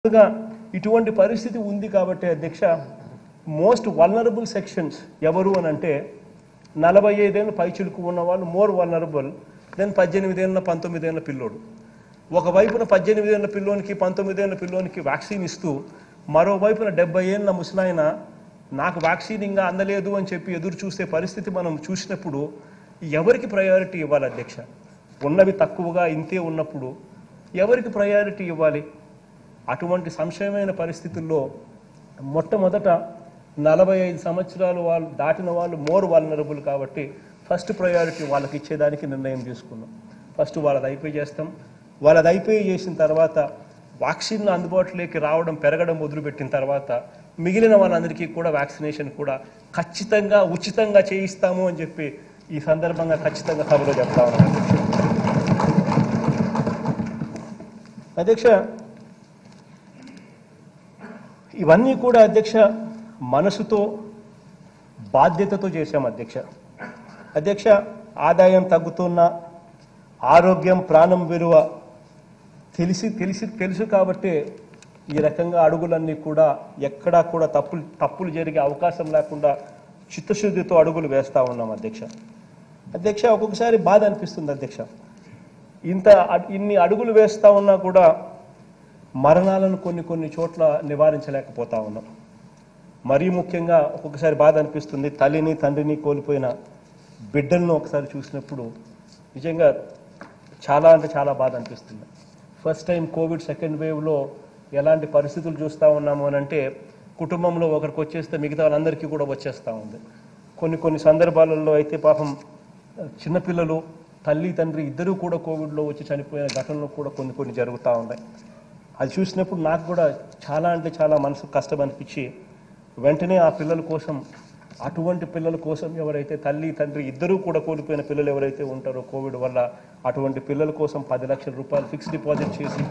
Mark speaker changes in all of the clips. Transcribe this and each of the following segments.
Speaker 1: ముందుగా ఇటువంటి పరిస్థితి ఉంది కాబట్టి అధ్యక్ష మోస్ట్ వల్నరబుల్ సెక్షన్స్ ఎవరు అని అంటే నలభై ఐదేళ్ళు పైచులుకు ఉన్న వాళ్ళు మోర్ వల్నరబుల్ దెన్ పద్దెనిమిదేళ్ళ పంతొమ్మిదేళ్ళ పిల్లోడు ఒకవైపున పద్దెనిమిదేళ్ళ పిల్లోనికి పంతొమ్మిదేళ్ళ పిల్లోనికి వ్యాక్సిన్ ఇస్తూ మరోవైపున డెబ్బై ఏళ్ళ ముసలాయన నాకు వ్యాక్సిన్ ఇంకా అందలేదు అని చెప్పి ఎదురు చూసే పరిస్థితి మనం చూసినప్పుడు ఎవరికి ప్రయారిటీ ఇవ్వాలి అధ్యక్ష ఉన్నవి తక్కువగా ఇంతే ఉన్నప్పుడు ఎవరికి ప్రయారిటీ ఇవ్వాలి అటువంటి సంశయమైన పరిస్థితుల్లో మొట్టమొదట నలభై ఐదు సంవత్సరాలు వాళ్ళు దాటిన వాళ్ళు మోర్ వాల్నరబుల్ కాబట్టి ఫస్ట్ ప్రయారిటీ వాళ్ళకి ఇచ్చేదానికి నిర్ణయం తీసుకున్నాం ఫస్ట్ వాళ్ళది అయిపోయి చేస్తాం వాళ్ళది అయిపోయి చేసిన తర్వాత వ్యాక్సిన్ అందుబాటులోకి రావడం పెరగడం మొదలుపెట్టిన తర్వాత మిగిలిన వాళ్ళందరికీ కూడా వ్యాక్సినేషన్ కూడా ఖచ్చితంగా ఉచితంగా చేయిస్తాము అని చెప్పి ఈ సందర్భంగా ఖచ్చితంగా సభలో చెప్తా ఉన్నాను అధ్యక్ష ఇవన్నీ కూడా అధ్యక్ష మనసుతో బాధ్యతతో చేశాం అధ్యక్ష అధ్యక్ష ఆదాయం తగ్గుతున్న ఆరోగ్యం ప్రాణం విలువ తెలిసి తెలిసి తెలుసు కాబట్టి ఈ రకంగా అడుగులన్నీ కూడా ఎక్కడా కూడా తప్పులు తప్పులు జరిగే అవకాశం లేకుండా చిత్తశుద్ధితో అడుగులు వేస్తా ఉన్నాం అధ్యక్ష అధ్యక్ష ఒక్కొక్కసారి బాధ అనిపిస్తుంది అధ్యక్ష ఇంత అ- ఇన్ని అడుగులు వేస్తా ఉన్నా కూడా మరణాలను కొన్ని కొన్ని చోట్ల నివారించలేకపోతా ఉన్నాం మరీ ముఖ్యంగా ఒక్కొక్కసారి బాధ అనిపిస్తుంది తల్లిని తండ్రిని కోల్పోయిన బిడ్డలను ఒకసారి చూసినప్పుడు నిజంగా చాలా అంటే చాలా బాధ అనిపిస్తుంది ఫస్ట్ టైం కోవిడ్ సెకండ్ వేవ్లో ఎలాంటి పరిస్థితులు చూస్తూ ఉన్నాము అని అంటే కుటుంబంలో ఒకరికి వచ్చేస్తే మిగతా వాళ్ళందరికీ కూడా వచ్చేస్తూ ఉంది కొన్ని కొన్ని సందర్భాలలో అయితే పాపం చిన్నపిల్లలు తల్లి తండ్రి ఇద్దరూ కూడా కోవిడ్లో వచ్చి చనిపోయిన ఘటనలు కూడా కొన్ని కొన్ని జరుగుతూ ఉన్నాయి అది చూసినప్పుడు నాకు కూడా చాలా అంటే చాలా మనసు కష్టం అనిపించి వెంటనే ఆ పిల్లల కోసం అటువంటి పిల్లల కోసం ఎవరైతే తల్లి తండ్రి ఇద్దరూ కూడా కోల్పోయిన పిల్లలు ఎవరైతే ఉంటారో కోవిడ్ వల్ల అటువంటి పిల్లల కోసం పది లక్షల రూపాయలు ఫిక్స్ డిపాజిట్ చేసి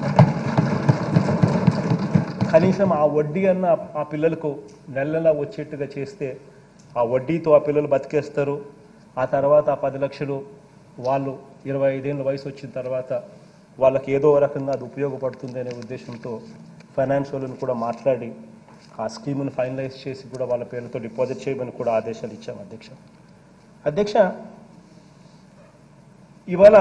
Speaker 1: కనీసం ఆ వడ్డీ అన్న ఆ పిల్లలకు నెల నెలా వచ్చేట్టుగా చేస్తే ఆ వడ్డీతో ఆ పిల్లలు బతికేస్తారు ఆ తర్వాత ఆ పది లక్షలు వాళ్ళు ఇరవై ఐదేళ్ళ వయసు వచ్చిన తర్వాత వాళ్ళకి ఏదో రకంగా అది ఉపయోగపడుతుంది అనే ఉద్దేశంతో ఫైనాన్స్ వాళ్ళని కూడా మాట్లాడి ఆ స్కీమ్ను ఫైనలైజ్ చేసి కూడా వాళ్ళ పేరుతో డిపాజిట్ చేయమని కూడా ఆదేశాలు ఇచ్చాం అధ్యక్ష అధ్యక్ష ఇవాళ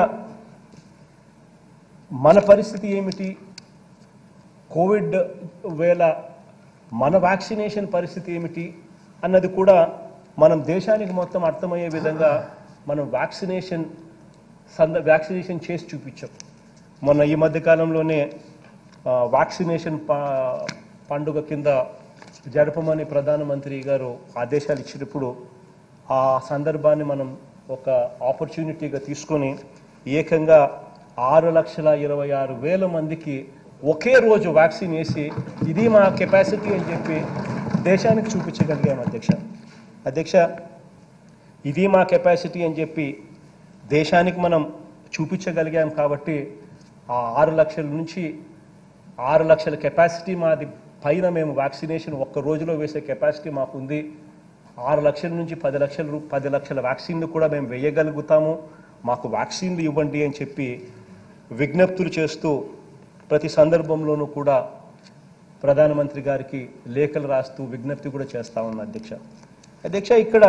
Speaker 1: మన పరిస్థితి ఏమిటి కోవిడ్ వేళ మన వ్యాక్సినేషన్ పరిస్థితి ఏమిటి అన్నది కూడా మనం దేశానికి మొత్తం అర్థమయ్యే విధంగా మనం వ్యాక్సినేషన్ సంద వ్యాక్సినేషన్ చేసి చూపించాం మొన్న ఈ మధ్య కాలంలోనే ఆ, వ్యాక్సినేషన్ ప- పండుగ కింద జరపమని ప్రధానమంత్రి గారు ఆదేశాలు ఇచ్చినప్పుడు ఆ సందర్భాన్ని మనం ఒక ఆపర్చునిటీగా తీసుకొని ఏకంగా ఆరు లక్షల ఇరవై ఆరు వేల మందికి ఒకే రోజు వ్యాక్సిన్ వేసి ఇది మా కెపాసిటీ అని చెప్పి దేశానికి చూపించగలిగాం అధ్యక్ష అధ్యక్ష ఇది మా కెపాసిటీ అని చెప్పి దేశానికి మనం చూపించగలిగాం కాబట్టి ఆ ఆరు లక్షల నుంచి ఆరు లక్షల కెపాసిటీ మాది పైన మేము వ్యాక్సినేషన్ ఒక్క రోజులో వేసే కెపాసిటీ మాకు ఉంది ఆరు లక్షల నుంచి పది లక్షల రూ- పది లక్షల వ్యాక్సిన్లు కూడా మేము వేయగలుగుతాము మాకు వ్యాక్సిన్లు ఇవ్వండి అని చెప్పి విజ్ఞప్తులు చేస్తూ ప్రతి సందర్భంలోనూ కూడా ప్రధానమంత్రి గారికి లేఖలు రాస్తూ విజ్ఞప్తి కూడా చేస్తా ఉన్నా అధ్యక్ష అధ్యక్ష ఇక్కడ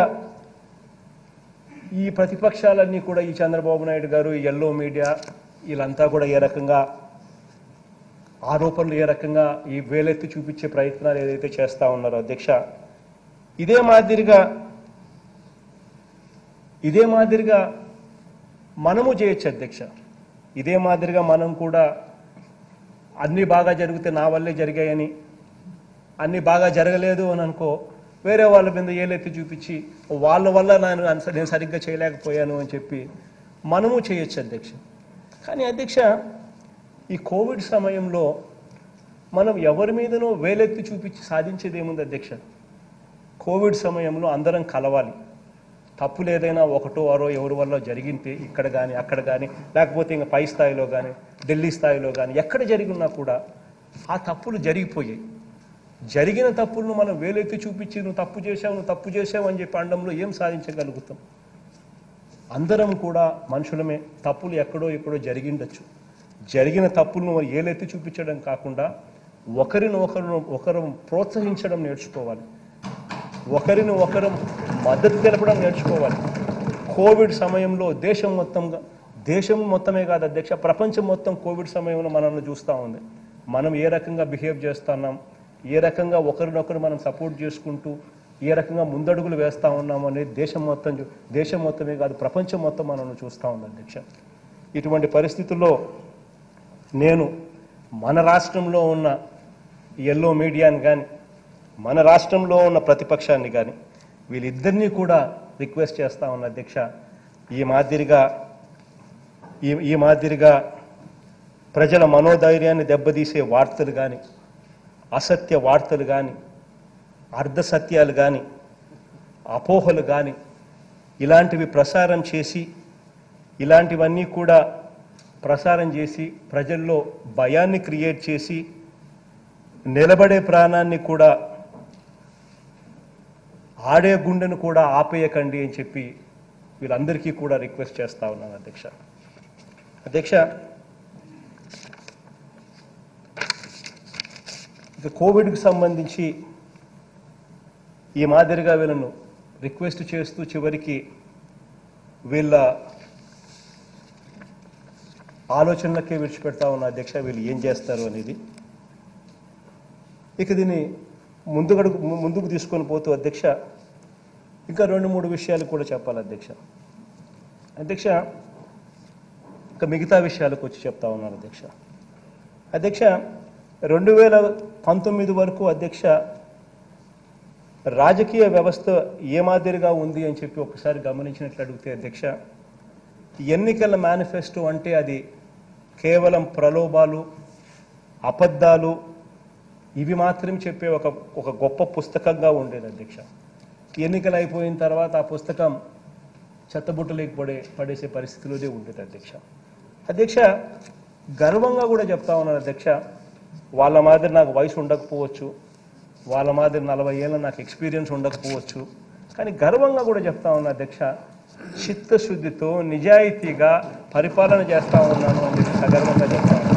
Speaker 1: ఈ ప్రతిపక్షాలన్నీ కూడా ఈ చంద్రబాబు నాయుడు గారు ఈ ఎల్లో మీడియా వీళ్ళంతా కూడా ఏ రకంగా ఆరోపణలు ఏ రకంగా ఈ వేలెత్తి చూపించే ప్రయత్నాలు ఏదైతే చేస్తా ఉన్నారో అధ్యక్ష ఇదే మాదిరిగా ఇదే మాదిరిగా మనము చేయొచ్చు అధ్యక్ష ఇదే మాదిరిగా మనం కూడా అన్నీ బాగా జరిగితే నా వల్లే జరిగాయని అన్నీ బాగా జరగలేదు అని అనుకో వేరే వాళ్ళ మీద ఏలెత్తి చూపించి వాళ్ళ వల్ల నేను అన్- నేను సరిగ్గా చేయలేకపోయాను అని చెప్పి మనము చేయొచ్చు అధ్యక్ష కానీ అధ్యక్ష ఈ కోవిడ్ సమయంలో మనం ఎవరి మీదనో వేలెత్తి చూపించి సాధించేది ఏముంది అధ్యక్ష కోవిడ్ సమయంలో అందరం కలవాలి తప్పులు ఏదైనా ఒకటో ఆరో ఎవరి వల్ల జరిగింటే ఇక్కడ కానీ అక్కడ కానీ లేకపోతే ఇంకా పై స్థాయిలో కానీ ఢిల్లీ స్థాయిలో కానీ ఎక్కడ జరిగినా కూడా ఆ తప్పులు జరిగిపోయాయి జరిగిన తప్పులను మనం వేలెత్తి చూపించి నువ్వు తప్పు చేసావు నువ్వు తప్పు చేసావు అని చెప్పి అనడంలో ఏం సాధించగలుగుతాం అందరం కూడా మనుషులమే తప్పులు ఎక్కడో ఎక్కడో జరిగిండొచ్చు జరిగిన తప్పులను ఏలెత్తి చూపించడం కాకుండా ఒకరిని ఒకరు ఒకరు ప్రోత్సహించడం నేర్చుకోవాలి ఒకరిని ఒకరు మద్దతు తెలపడం నేర్చుకోవాలి కోవిడ్ సమయంలో దేశం మొత్తంగా దేశం మొత్తమే కాదు అధ్యక్ష ప్రపంచం మొత్తం కోవిడ్ సమయంలో మనల్ని చూస్తూ ఉంది మనం ఏ రకంగా బిహేవ్ చేస్తున్నాం ఏ రకంగా ఒకరినొకరు మనం సపోర్ట్ చేసుకుంటూ ఏ రకంగా ముందడుగులు వేస్తూ ఉన్నాం అనేది దేశం మొత్తం చూ- దేశం మొత్తమే కాదు ప్రపంచం మొత్తం మనల్ని చూస్తూ ఉంది అధ్యక్ష ఇటువంటి పరిస్థితుల్లో నేను మన రాష్ట్రంలో ఉన్న ఎల్లో మీడియాని కానీ మన రాష్ట్రంలో ఉన్న ప్రతిపక్షాన్ని కానీ వీళ్ళిద్దరినీ కూడా రిక్వెస్ట్ చేస్తా ఉన్న అధ్యక్ష ఈ మాదిరిగా ఈ ఈ మాదిరిగా ప్రజల మనోధైర్యాన్ని దెబ్బతీసే వార్తలు కానీ అసత్య వార్తలు కానీ అర్ధసత్యాలు కానీ అపోహలు కానీ ఇలాంటివి ప్రసారం చేసి ఇలాంటివన్నీ కూడా ప్రసారం చేసి ప్రజల్లో భయాన్ని క్రియేట్ చేసి నిలబడే ప్రాణాన్ని కూడా ఆడే గుండెను కూడా ఆపేయకండి అని చెప్పి వీళ్ళందరికీ కూడా రిక్వెస్ట్ చేస్తా ఉన్నాను అధ్యక్ష అధ్యక్ష ఇక కోవిడ్కి సంబంధించి ఈ మాదిరిగా వీళ్ళను రిక్వెస్ట్ చేస్తూ చివరికి వీళ్ళ ఆలోచనలకే విడిచిపెడతా ఉన్న అధ్యక్ష వీళ్ళు ఏం చేస్తారు అనేది ఇక దీన్ని ముందుకు ముందుకు తీసుకొని పోతూ అధ్యక్ష ఇంకా రెండు మూడు విషయాలు కూడా చెప్పాలి అధ్యక్ష అధ్యక్ష ఇంకా మిగతా విషయాలకు వచ్చి చెప్తా ఉన్నాను అధ్యక్ష అధ్యక్ష రెండు వేల పంతొమ్మిది వరకు అధ్యక్ష రాజకీయ వ్యవస్థ ఏ మాదిరిగా ఉంది అని చెప్పి ఒకసారి గమనించినట్లు అడిగితే అధ్యక్ష ఎన్నికల మేనిఫెస్టో అంటే అది కేవలం ప్రలోభాలు అబద్ధాలు ఇవి మాత్రం చెప్పే ఒక ఒక గొప్ప పుస్తకంగా ఉండేది అధ్యక్ష ఎన్నికలు అయిపోయిన తర్వాత ఆ పుస్తకం చెత్తబుట్టలేకి పడే పడేసే పరిస్థితిలోనే ఉండేది అధ్యక్ష అధ్యక్ష గర్వంగా కూడా చెప్తా ఉన్నాను అధ్యక్ష వాళ్ళ మాదిరి నాకు వయసు ఉండకపోవచ్చు వాళ్ళ మాదిరి నలభై ఏళ్ళ నాకు ఎక్స్పీరియన్స్ ఉండకపోవచ్చు కానీ గర్వంగా కూడా చెప్తా ఉన్నా అధ్యక్ష చిత్తశుద్ధితో నిజాయితీగా పరిపాలన చేస్తా ఉన్నాను అని చెప్పి సగర్వంగా చెప్తా ఉన్నాను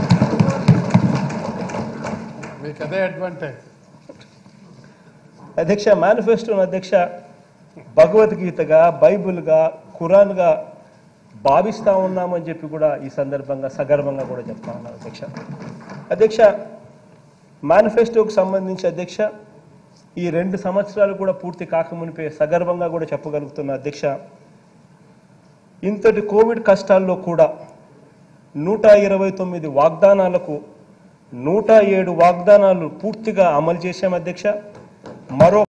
Speaker 2: మీకు అదే అడ్వాంటేజ్
Speaker 1: అధ్యక్ష మేనిఫెస్టోను అధ్యక్ష భగవద్గీతగా బైబిల్గా ఖురాన్గా భావిస్తా ఉన్నామని చెప్పి కూడా ఈ సందర్భంగా సగర్వంగా కూడా చెప్తా ఉన్నాను అధ్యక్ష అధ్యక్ష మేనిఫెస్టోకు సంబంధించి అధ్యక్ష ఈ రెండు సంవత్సరాలు కూడా పూర్తి కాకమునిపే సగర్వంగా కూడా చెప్పగలుగుతున్న అధ్యక్ష ఇంతటి కోవిడ్ కష్టాల్లో కూడా నూట ఇరవై తొమ్మిది వాగ్దానాలకు నూట ఏడు వాగ్దానాలు పూర్తిగా అమలు చేశాం అధ్యక్ష మరో